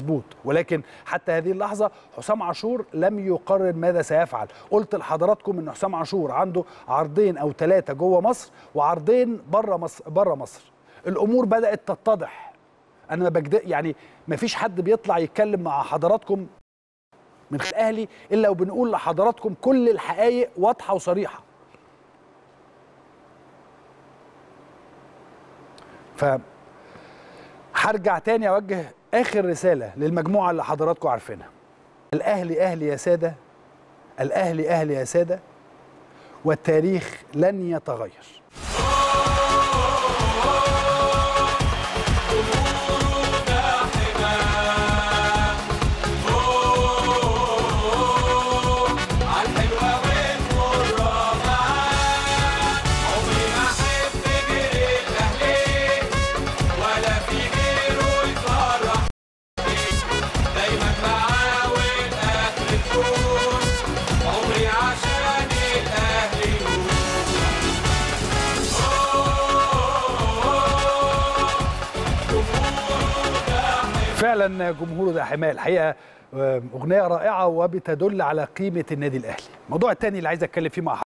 مظبوط ولكن حتى هذه اللحظه حسام عاشور لم يقرر ماذا سيفعل قلت لحضراتكم ان حسام عاشور عنده عرضين او ثلاثه جوه مصر وعرضين بره مصر بره مصر الامور بدات تتضح انا ما بجد يعني ما فيش حد بيطلع يتكلم مع حضراتكم من خلال الاهلي الا وبنقول لحضراتكم كل الحقائق واضحه وصريحه ف هرجع تاني اوجه اخر رساله للمجموعه اللي حضراتكم عارفينها الاهلي اهلي يا ساده الاهلي اهلي يا ساده والتاريخ لن يتغير فعلا جمهوره ده حماية الحقيقه اغنيه رائعه وبتدل على قيمه النادي الاهلي الموضوع الثاني اللي عايز اتكلم فيه مع